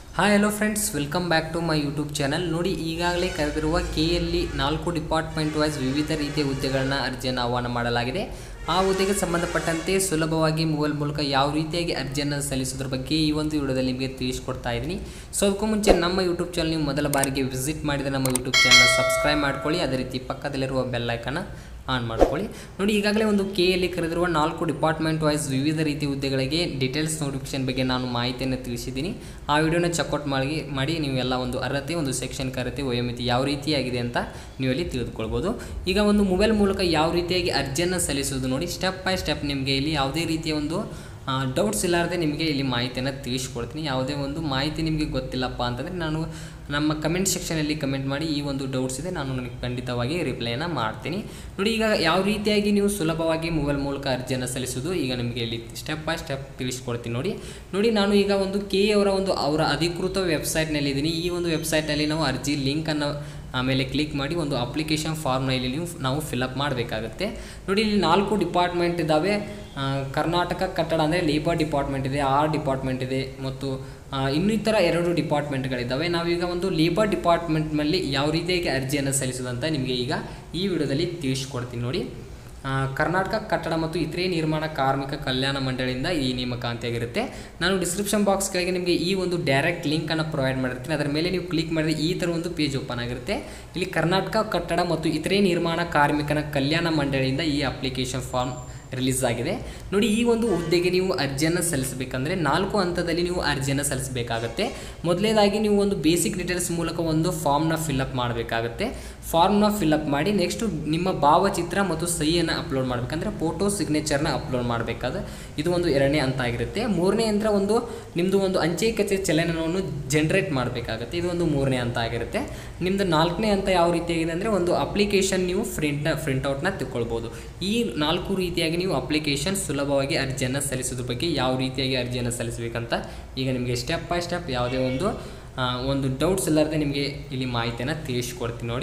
Hi hello friends welcome back to my YouTube channel ನೋಡಿ ಈಗಾಗಲೇ ಕರೆದಿರುವ K ಎಲ್ಲಿ ನಾಲ್ಕು ಡಿಪಾರ್ಟ್ಮೆಂಟ್ ವೈಸ್ ವಿವಿಧ ರೀತಿಯ ಹುದ್ದೆಗಳನ್ನ ಅರ್ಜಿಯನ್ನು ಆಹ್ವಾನ ಮಾಡಲಾಗಿದೆ ಆ ಹುದ್ದೆಗೆ ಸಂಬಂಧಪಟ್ಟಂತೆ ಸುಲಭವಾಗಿ ಮೊಬೈಲ್ ಮೂಲಕ ಯಾವ ರೀತಿಯಾಗಿ ಅರ್ಜಿಯನ್ನು ಸಲ್ಲಿಸೋದ್ರ ಬಗ್ಗೆ ಈ ಒಂದು ವಿಡಿಯೋದಲ್ಲಿ ನಿಮಗೆ ತಿಳಿಸ್ಕೊಡ್ತಾ ಇದ್ದೀನಿ ಸೊ ಅದಕ್ಕೂ ಮುಂಚೆ ನಮ್ಮ ಯೂಟ್ಯೂಬ್ ಚಾನಲ್ ನೀವು ಮೊದಲ ಬಾರಿಗೆ ವಿಸಿಟ್ ಮಾಡಿದರೆ ನಮ್ಮ ಯೂಟ್ಯೂಬ್ ಚಾನಲ್ ಸಬ್ಸ್ಕ್ರೈಬ್ ಮಾಡ್ಕೊಳ್ಳಿ ಅದೇ ರೀತಿ ಪಕ್ಕದಲ್ಲಿರುವ ಬೆಲ್ ಐಕನ್ನ ಆನ್ ಮಾಡ್ಕೊಳ್ಳಿ ನೋಡಿ ಈಗಾಗಲೇ ಒಂದು ಕೆ ಎಲ್ಲಿ ಕರೆದಿರುವ ನಾಲ್ಕು ಡಿಪಾರ್ಟ್ಮೆಂಟ್ ವೈಸ್ ವಿವಿಧ ರೀತಿಯ ಹುದ್ದೆಗಳಿಗೆ ಡೀಟೇಲ್ಸ್ ನೋಟಿಫಿಕೇಶನ್ ಬಗ್ಗೆ ನಾನು ಮಾಹಿತಿಯನ್ನು ತಿಳಿಸಿದ್ದೀನಿ ಆ ವಿಡಿಯೋನ ಚೆಕ್ಔಟ್ ಮಾಡಿ ಮಾಡಿ ನೀವು ಎಲ್ಲ ಒಂದು ಅರ್ಹತೆ ಒಂದು ಸೆಕ್ಷನ್ ಅರ್ಹತೆ ವಯೋಮಿತಿ ಯಾವ ರೀತಿಯಾಗಿದೆ ಅಂತ ನೀವು ಅಲ್ಲಿ ತಿಳಿದುಕೊಳ್ಬೋದು ಈಗ ಒಂದು ಮೊಬೈಲ್ ಮೂಲಕ ಯಾವ ರೀತಿಯಾಗಿ ಅರ್ಜಿಯನ್ನು ಸಲ್ಲಿಸೋದು ನೋಡಿ ಸ್ಟೆಪ್ ಬೈ ಸ್ಟೆಪ್ ನಿಮಗೆ ಇಲ್ಲಿ ಯಾವುದೇ ರೀತಿಯ ಒಂದು ಡೌಟ್ಸ್ ಇಲ್ಲಾರದೆ ನಿಮಗೆ ಇಲ್ಲಿ ಮಾಹಿತಿಯನ್ನು ತಿಳಿಸ್ಕೊಡ್ತೀನಿ ಯಾವುದೇ ಒಂದು ಮಾಹಿತಿ ನಿಮಗೆ ಗೊತ್ತಿಲ್ಲಪ್ಪ ಅಂತಂದರೆ ನಾನು ನಮ್ಮ ಕಮೆಂಟ್ ಸೆಕ್ಷನಲ್ಲಿ ಕಮೆಂಟ್ ಮಾಡಿ ಈ ಒಂದು ಡೌಟ್ಸ್ ಇದೆ ನಾನು ನನಗೆ ಖಂಡಿತವಾಗಿ ರಿಪ್ಲೈನ ಮಾಡ್ತೀನಿ ನೋಡಿ ಈಗ ಯಾವ ರೀತಿಯಾಗಿ ನೀವು ಸುಲಭವಾಗಿ ಮೊಬೈಲ್ ಮೂಲಕ ಅರ್ಜಿಯನ್ನು ಸಲ್ಲಿಸೋದು ಈಗ ನಿಮಗೆ ಇಲ್ಲಿ ಸ್ಟೆಪ್ ಬೈ ಸ್ಟೆಪ್ ತಿಳಿಸ್ಕೊಡ್ತೀನಿ ನೋಡಿ ನೋಡಿ ನಾನು ಈಗ ಒಂದು ಕೆ ಅವರ ಒಂದು ಅವರ ಅಧಿಕೃತ ವೆಬ್ಸೈಟ್ನಲ್ಲಿ ಇದ್ದೀನಿ ಈ ಒಂದು ವೆಬ್ಸೈಟ್ನಲ್ಲಿ ನಾವು ಅರ್ಜಿ ಲಿಂಕನ್ನು ಆಮೇಲೆ ಕ್ಲಿಕ್ ಮಾಡಿ ಒಂದು ಅಪ್ಲಿಕೇಶನ್ ಫಾರ್ಮ್ನ ಇಲ್ಲಿ ನೀವು ನಾವು ಫಿಲಪ್ ಮಾಡಬೇಕಾಗುತ್ತೆ ನೋಡಿ ಇಲ್ಲಿ ನಾಲ್ಕು ಡಿಪಾರ್ಟ್ಮೆಂಟ್ ಇದ್ದಾವೆ ಆ, ಕರ್ನಾಟಕ ಕಟ್ಟಡ ಅಂದರೆ ಲೇಬರ್ ಡಿಪಾರ್ಟ್ಮೆಂಟ್ ಇದೆ ಆರ್ ಡಿಪಾರ್ಟ್ಮೆಂಟ್ ಇದೆ ಮತ್ತು ಆ, ಇನ್ನಿತರ ಎರಡು ಡಿಪಾರ್ಟ್ಮೆಂಟ್ಗಳಿದ್ದಾವೆ ನಾವೀಗ ಒಂದು ಲೇಬರ್ ಡಿಪಾರ್ಟ್ಮೆಂಟ್ನಲ್ಲಿ ಯಾವ ರೀತಿಯಾಗಿ ಅರ್ಜಿಯನ್ನು ಸಲ್ಲಿಸೋದಂತ ನಿಮಗೆ ಈಗ ಈ ವಿಡಿಯೋದಲ್ಲಿ ತಿಳಿಸ್ಕೊಡ್ತೀನಿ ನೋಡಿ ಆ, ಕರ್ನಾಟಕ ಕಟ್ಟಡ ಮತ್ತು ಇತರೆ ನಿರ್ಮಾಣ ಕಾರ್ಮಿಕ ಕಲ್ಯಾಣ ಮಂಡಳಿಯಿಂದ ಈ ನೇಮಕಾತಿಯಾಗಿರುತ್ತೆ ನಾನು ಡಿಸ್ಕ್ರಿಪ್ಷನ್ ಬಾಕ್ಸ್ ಕೆಳಗೆ ನಿಮಗೆ ಈ ಒಂದು ಡೈರೆಕ್ಟ್ ಲಿಂಕನ್ನು ಪ್ರೊವೈಡ್ ಮಾಡಿರ್ತೀನಿ ಅದರ ಮೇಲೆ ನೀವು ಕ್ಲಿಕ್ ಮಾಡಿದ್ರೆ ಈ ಥರ ಒಂದು ಪೇಜ್ ಓಪನ್ ಆಗಿರುತ್ತೆ ಇಲ್ಲಿ ಕರ್ನಾಟಕ ಕಟ್ಟಡ ಮತ್ತು ಇತರೆ ನಿರ್ಮಾಣ ಕಾರ್ಮಿಕನ ಕಲ್ಯಾಣ ಮಂಡಳಿಯಿಂದ ಈ ಅಪ್ಲಿಕೇಶನ್ ಫಾರ್ಮ್ ರಿಲೀಸ್ ಆಗಿದೆ ನೋಡಿ ಈ ಒಂದು ಹುದ್ದೆಗೆ ನೀವು ಅರ್ಜಿಯನ್ನು ಸಲ್ಲಿಸಬೇಕಂದ್ರೆ ನಾಲ್ಕು ಹಂತದಲ್ಲಿ ನೀವು ಅರ್ಜಿಯನ್ನು ಸಲ್ಲಿಸಬೇಕಾಗತ್ತೆ ಮೊದಲನೇದಾಗಿ ನೀವು ಒಂದು ಬೇಸಿಕ್ ಡೀಟೇಲ್ಸ್ ಮೂಲಕ ಒಂದು ಫಾರ್ಮ್ನ ಫಿಲ್ಅಪ್ ಮಾಡಬೇಕಾಗತ್ತೆ ಫಾರ್ಮ್ನ ಫಿಲ್ಅಪ್ ಮಾಡಿ ನೆಕ್ಸ್ಟು ನಿಮ್ಮ ಭಾವಚಿತ್ರ ಮತ್ತು ಸಹಿಯನ್ನು ಅಪ್ಲೋಡ್ ಮಾಡಬೇಕಂದ್ರೆ ಫೋಟೋ ಸಿಗ್ನೇಚರ್ನ ಅಪ್ಲೋಡ್ ಮಾಡಬೇಕಾದ್ರೆ ಇದು ಒಂದು ಎರಡನೇ ಹಂತ ಆಗಿರುತ್ತೆ ಮೂರನೇ ಯಂತ್ರ ಒಂದು ನಿಮ್ಮದು ಒಂದು ಅಂಚೆ ಕಚೇರಿ ಚಲನವನ್ನು ಜನರೇಟ್ ಮಾಡಬೇಕಾಗುತ್ತೆ ಇದು ಒಂದು ಮೂರನೇ ಹಂತ ಆಗಿರುತ್ತೆ ನಿಮ್ಮದು ನಾಲ್ಕನೇ ಹಂತ ಯಾವ ರೀತಿಯಾಗಿದೆ ಅಂದರೆ ಒಂದು ಅಪ್ಲಿಕೇಶನ್ ನೀವು ಪ್ರಿಂಟ್ ಪ್ರಿಂಟೌಟ್ನ ತಿಳ್ಕೊಳ್ಬೋದು ಈ ನಾಲ್ಕು ರೀತಿಯಾಗಿ ನೀವು ಅಪ್ಲಿಕೇಶನ್ ಸುಲಭವಾಗಿ ಅರ್ಜಿಯನ್ನು ಸಲ್ಲಿಸೋದ್ರ ಬಗ್ಗೆ ಯಾವ ರೀತಿಯಾಗಿ ಅರ್ಜಿಯನ್ನು ಸಲ್ಲಿಸಬೇಕಂತ ಈಗ ನಿಮಗೆ ಸ್ಟೆಪ್ ಬೈ ಸ್ಟೆಪ್ ಯಾವುದೇ ಒಂದು ಆ, ಒಂದು ಡೌಟ್ಸ್ ಇಲ್ಲದೆ ನಿಮಗೆ ಇಲ್ಲಿ ಮಾಹಿತಿಯನ್ನು ತಿಳಿಸ್ಕೊಡ್ತೀನಿ ನೋಡಿ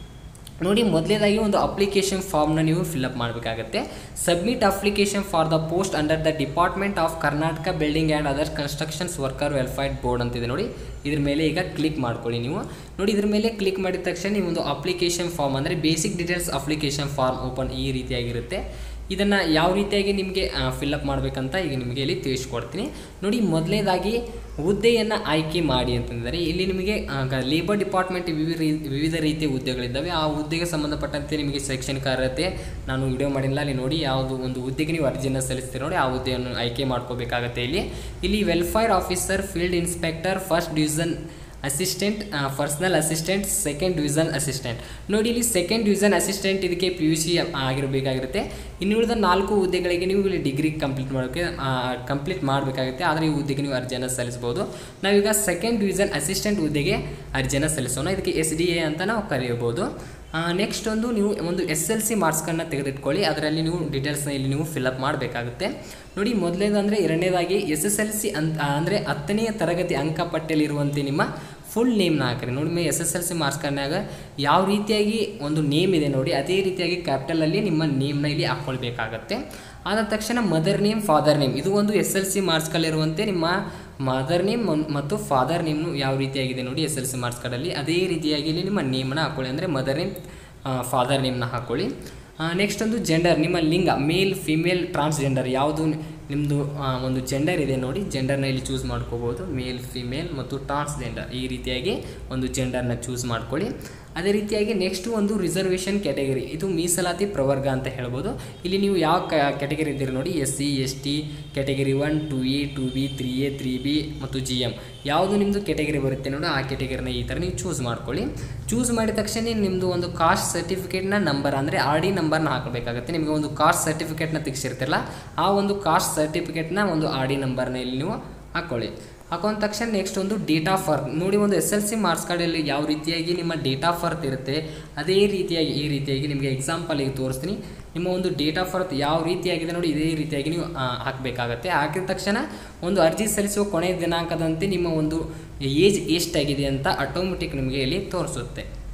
ನೋಡಿ ಮೊದಲೇದಾಗಿ ಒಂದು ಅಪ್ಲಿಕೇಶನ್ ಫಾರ್ಮ್ನ ನೀವು ಫಿಲ್ಅಪ್ ಮಾಡಬೇಕಾಗತ್ತೆ submit application for the post under the department of Karnataka building and other constructions worker welfare board ಅಂತಿದೆ ನೋಡಿ ಇದ್ರ ಮೇಲೆ ಈಗ ಕ್ಲಿಕ್ ಮಾಡ್ಕೊಳ್ಳಿ ನೀವು ನೋಡಿ ಇದ್ರ ಮೇಲೆ ಕ್ಲಿಕ್ ಮಾಡಿದ ತಕ್ಷಣ ನೀವು ಒಂದು ಅಪ್ಲಿಕೇಶನ್ ಫಾರ್ಮ್ ಅಂದರೆ basic details application form open ಈ ರೀತಿಯಾಗಿರುತ್ತೆ ಇದನ್ನು ಯಾವ ರೀತಿಯಾಗಿ ನಿಮಗೆ ಫಿಲ್ಅಪ್ ಮಾಡಬೇಕಂತ ಈಗ ನಿಮಗೆ ಇಲ್ಲಿ ತಿಳಿಸ್ಕೊಡ್ತೀನಿ ನೋಡಿ ಮೊದಲನೇದಾಗಿ ಹುದ್ದೆಯನ್ನು ಆಯ್ಕೆ ಮಾಡಿ ಅಂತಂದರೆ ಇಲ್ಲಿ ನಿಮಗೆ ಲೇಬರ್ ಡಿಪಾರ್ಟ್ಮೆಂಟ್ ವಿವಿಧ ರೀ- ವಿವಿಧ ರೀತಿಯ ಹುದ್ದೆಗಳಿದ್ದಾವೆ ಆ ಹುದ್ದೆಗೆ ಸಂಬಂಧಪಟ್ಟಂತೆ ನಿಮಗೆ ಶೈಕ್ಷಣಿಕ ಅರ್ಹತೆ ನಾನು ವಿಡಿಯೋ ಮಾಡಿಲ್ಲ ಅಲ್ಲಿ ನೋಡಿ ಯಾವುದು ಒಂದು ಹುದ್ದೆಗೆ ನೀವು ಅರ್ಜಿಯನ್ನು ಸಲ್ಲಿಸ್ತೀರಿ ನೋಡಿ ಆ ಹುದ್ದೆಯನ್ನು ಆಯ್ಕೆ ಮಾಡ್ಕೋಬೇಕಾಗತ್ತೆ ಇಲ್ಲಿ ಇಲ್ಲಿ welfare officer field inspector first division assistant personal assistant second division assistant ನೋಡಿ ಇಲ್ಲಿ ಸೆಕೆಂಡ್ ಡಿವಿಷನ್ ಅಸಿಸ್ಟೆಂಟ್ ಇದಕ್ಕೆ ಪಿ ಯು ಸಿ ಆಗಿರಬೇಕಾಗಿರುತ್ತೆ ಇನ್ನುಳಿದ ನಾಲ್ಕು ಹುದ್ದೆಗಳಿಗೆ ನೀವು ಇಲ್ಲಿ ಡಿಗ್ರಿ ಕಂಪ್ಲೀಟ್ ಮಾಡೋಕ್ಕೆ ಕಂಪ್ಲೀಟ್ ಮಾಡಬೇಕಾಗುತ್ತೆ ಆದರೆ ಈ ಹುದ್ದೆಗೆ ನೀವು ಅರ್ಜಿಯನ್ನು ಸಲ್ಲಿಸ್ಬೋದು ನಾವೀಗ ಸೆಕೆಂಡ್ ಡಿವಿಷನ್ ಅಸಿಸ್ಟೆಂಟ್ ಹುದ್ದೆಗೆ ಅರ್ಜಿಯನ್ನು ಸಲ್ಲಿಸೋಣ ಇದಕ್ಕೆ ಎಸ್ ಡಿ ಎ ಅಂತ ನಾವು ಕರೆಯಬಹುದು ನೆಕ್ಸ್ಟ್ ಒಂದು ನೀವು ಒಂದು ಎಸ್ ಎಲ್ ಸಿ ಮಾರ್ಕ್ಸ್ಗಳನ್ನ ತೆಗೆದಿಟ್ಕೊಳ್ಳಿ ಅದರಲ್ಲಿ ನೀವು ಡೀಟೇಲ್ಸ್ನ ಇಲ್ಲಿ ನೀವು ಫಿಲಪ್ ಮಾಡಬೇಕಾಗುತ್ತೆ ನೋಡಿ ಮೊದಲನೇದಂದರೆ ಎರಡನೇದಾಗಿ ಎಸ್ ಎಸ್ ಎಲ್ ಸಿ ಅಂತ ಅಂದರೆ ಹತ್ತನೆಯ ತರಗತಿ ಅಂಕಪಟ್ಟಿಯಲ್ಲಿರುವಂತೆ ನಿಮ್ಮ ಫುಲ್ ನೇಮ್ನ ಹಾಕಿರಿ ನೋಡಿ ಮೇ S S L C marks ಕಾರ್ಡ್ನಾಗ ಯಾವ ರೀತಿಯಾಗಿ ಒಂದು ನೇಮ್ ಇದೆ ನೋಡಿ ಅದೇ ರೀತಿಯಾಗಿ ಕ್ಯಾಪಿಟಲಲ್ಲಿ ನಿಮ್ಮ ನೇಮ್ನ ಇಲ್ಲಿ ಹಾಕ್ಕೊಳ್ಬೇಕಾಗತ್ತೆ ಆದ ತಕ್ಷಣ ಮದರ್ ನೇಮ್ ಫಾದರ್ ನೇಮ್ ಇದು ಒಂದು ಎಸ್ ಎಲ್ ಸಿ ಮಾರ್ಕ್ಸ್ಗಳಿರುವಂತೆ ನಿಮ್ಮ ಮದರ್ ನೇಮ್ ಮತ್ತು ಫಾದರ್ ನೇಮ್ನು ಯಾವ ರೀತಿಯಾಗಿದೆ ನೋಡಿ ಎಸ್ ಎಲ್ ಸಿ ಮಾರ್ಕ್ಸ್ ಕಾರ್ಡಲ್ಲಿ ಅದೇ ರೀತಿಯಾಗಿ ಇಲ್ಲಿ ನಿಮ್ಮ ನೇಮನ್ನ ಹಾಕ್ಕೊಳ್ಳಿ ಅಂದರೆ ಮದರ್ ನೇಮ್ ಫಾದರ್ ನೇಮ್ನ ಹಾಕ್ಕೊಳ್ಳಿ ನೆಕ್ಸ್ಟ್ ಒಂದು ಜೆಂಡರ್ ನಿಮ್ಮ ಲಿಂಗ ಮೇಲ್ ಫಿಮೇಲ್ ಟ್ರಾನ್ಸ್ಜೆಂಡರ್ ಯಾವುದು ನಿಮ್ಮದು ಒಂದು ಜೆಂಡರ್ ಇದೆ ನೋಡಿ ಜೆಂಡರ್ನ ಇಲ್ಲಿ ಚೂಸ್ ಮಾಡ್ಕೋಬೋದು ಮೇಲ್ ಫಿಮೇಲ್ ಮತ್ತು ಟ್ರಾನ್ಸ್ಜೆಂಡರ್ ಈ ರೀತಿಯಾಗಿ ಒಂದು ಜೆಂಡರ್ನ ಚೂಸ್ ಮಾಡ್ಕೊಳ್ಳಿ ಅದೇ ರೀತಿಯಾಗಿ ನೆಕ್ಸ್ಟ್ ಒಂದು ರಿಸರ್ವೇಷನ್ ಕ್ಯಾಟಗರಿ ಇದು ಮೀಸಲಾತಿ ಪ್ರವರ್ಗ ಅಂತ ಹೇಳ್ಬೋದು ಇಲ್ಲಿ ನೀವು ಯಾವ ಕ್ಯಾಟಗರಿ ಇದ್ದೀರಿ ನೋಡಿ S C S T category one two A two B three A three B ಮತ್ತು ಜಿ ಎಮ್ ಯಾವುದು ನಿಮ್ಮದು ಕ್ಯಾಟಗರಿ ಬರುತ್ತೆ ನೋಡಿ ಆ ಕ್ಯಾಟಗರಿನ ಈ ಥರ ನೀವು ಚೂಸ್ ಮಾಡ್ಕೊಳ್ಳಿ ಚೂಸ್ ಮಾಡಿದ ತಕ್ಷಣ ನಿಮ್ಮದು ಒಂದು ಕಾಸ್ಟ್ ಸರ್ಟಿಫಿಕೇಟ್ನ ನಂಬರ್ ಅಂದರೆ ಆರ್ ಡಿ ನಂಬರ್ನ ಹಾಕಬೇಕಾಗುತ್ತೆ ನಿಮಗೆ ಒಂದು ಕಾಸ್ಟ್ ಸರ್ಟಿಫಿಕೇಟ್ನ ತೆಗೆಸಿರ್ತಿರಲ್ಲ ಆ ಒಂದು ಕಾಸ್ಟ್ ಸರ್ಟಿಫಿಕೇಟ್ನ ಒಂದು ಆರ್ ಡಿ ನಂಬರ್ನ ಇಲ್ಲಿ ನೀವು ಹಾಕ್ಕೊಳ್ಳಿ ಹಾಕೊಂಡ ತಕ್ಷಣ ನೆಕ್ಸ್ಟ್ ಒಂದು ಡೇಟ್ ಆಫ್ ಬರ್ತ್ ನೋಡಿ ಒಂದು ಎಸ್ ಎಲ್ ಸಿ ಮಾರ್ಕ್ಸ್ ಕಾರ್ಡಲ್ಲಿ ಯಾವ ರೀತಿಯಾಗಿ ನಿಮ್ಮ ಡೇಟ್ ಆಫ್ ಬರ್ತ್ ಇರುತ್ತೆ ಅದೇ ರೀತಿಯಾಗಿ ಈ ರೀತಿಯಾಗಿ ನಿಮಗೆ ಎಕ್ಸಾಂಪಲಿಗೆ ತೋರಿಸ್ತೀನಿ ನಿಮ್ಮ ಒಂದು ಡೇಟ್ ಆಫ್ ಬರ್ತ್ ಯಾವ ರೀತಿಯಾಗಿದೆ ನೋಡಿ ಇದೇ ರೀತಿಯಾಗಿ ನೀವು ಆ, ಹಾಕಬೇಕಾಗತ್ತೆ ಹಾಕಿದ ತಕ್ಷಣ ಒಂದು ಅರ್ಜಿ ಸಲ್ಲಿಸುವ ಕೊನೆಯ ದಿನಾಂಕದಂತೆ ನಿಮ್ಮ ಒಂದು ಏಜ್ ಎಷ್ಟಾಗಿದೆ ಅಂತ ಆಟೋಮೆಟಿಕ್ ನಿಮಗೆ ಇಲ್ಲಿ ತೋರಿಸುತ್ತೆ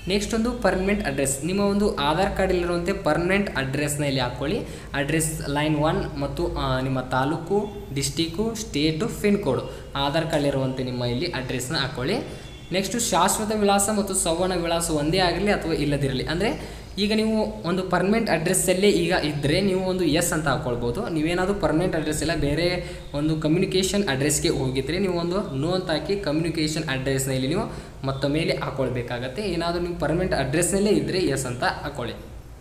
ನೆಕ್ಸ್ಟ್ ಒಂದು ಪರ್ಮನೆಂಟ್ ಅಡ್ರೆಸ್ ನಿಮ್ಮ ಒಂದು ಆಧಾರ್ ಕಾರ್ಡಲ್ಲಿರುವಂತೆ ಪರ್ಮನೆಂಟ್ ಅಡ್ರೆಸ್ನ ಇಲ್ಲಿ ಹಾಕ್ಕೊಳ್ಳಿ ಅಡ್ರೆಸ್ ಲೈನ್ ಒನ್ ಮತ್ತು ಆ, ನಿಮ್ಮ taluk district state pin code Aadhaar ಕಾರ್ಡಲ್ಲಿರುವಂತೆ ನಿಮ್ಮ ಇಲ್ಲಿ ಅಡ್ರೆಸ್ನ ಹಾಕ್ಕೊಳ್ಳಿ ನೆಕ್ಸ್ಟು ಶಾಶ್ವತ ವಿಳಾಸ ಮತ್ತು ಸವರ್ಣ ವಿಳಾಸ ಒಂದೇ ಆಗಿರಲಿ ಅಥವಾ ಇಲ್ಲದಿರಲಿ ಅಂದರೆ ಈಗ ನೀವು ಒಂದು ಪರ್ಮನೆಂಟ್ ಅಡ್ರೆಸ್ಸಲ್ಲೇ ಈಗ ಇದ್ದರೆ ನೀವು ಒಂದು ಎಸ್ ಅಂತ ಹಾಕ್ಕೊಳ್ಬೋದು ನೀವೇನಾದರೂ ಪರ್ಮನೆಂಟ್ ಅಡ್ರೆಸ್ ಇಲ್ಲ ಬೇರೆ ಒಂದು ಕಮ್ಯುನಿಕೇಷನ್ ಅಡ್ರೆಸ್ಗೆ ಹೋಗಿದ್ರೆ ನೀವು ಒಂದು ನೋ ಅಂತ ಹಾಕಿ ಕಮ್ಯುನಿಕೇಷನ್ ಅಡ್ರೆಸ್ನ ಇಲ್ಲಿ ನೀವು ಮತ್ತೊಮ್ಮೆ ಇಲ್ಲಿ ಹಾಕ್ಕೊಳ್ಬೇಕಾಗತ್ತೆ ಏನಾದರೂ ನೀವು ಪರ್ಮನೆಂಟ್ ಅಡ್ರೆಸ್ನಲ್ಲೇ ಇದ್ದರೆ ಎಸ್ ಅಂತ ಹಾಕ್ಕೊಳ್ಳಿ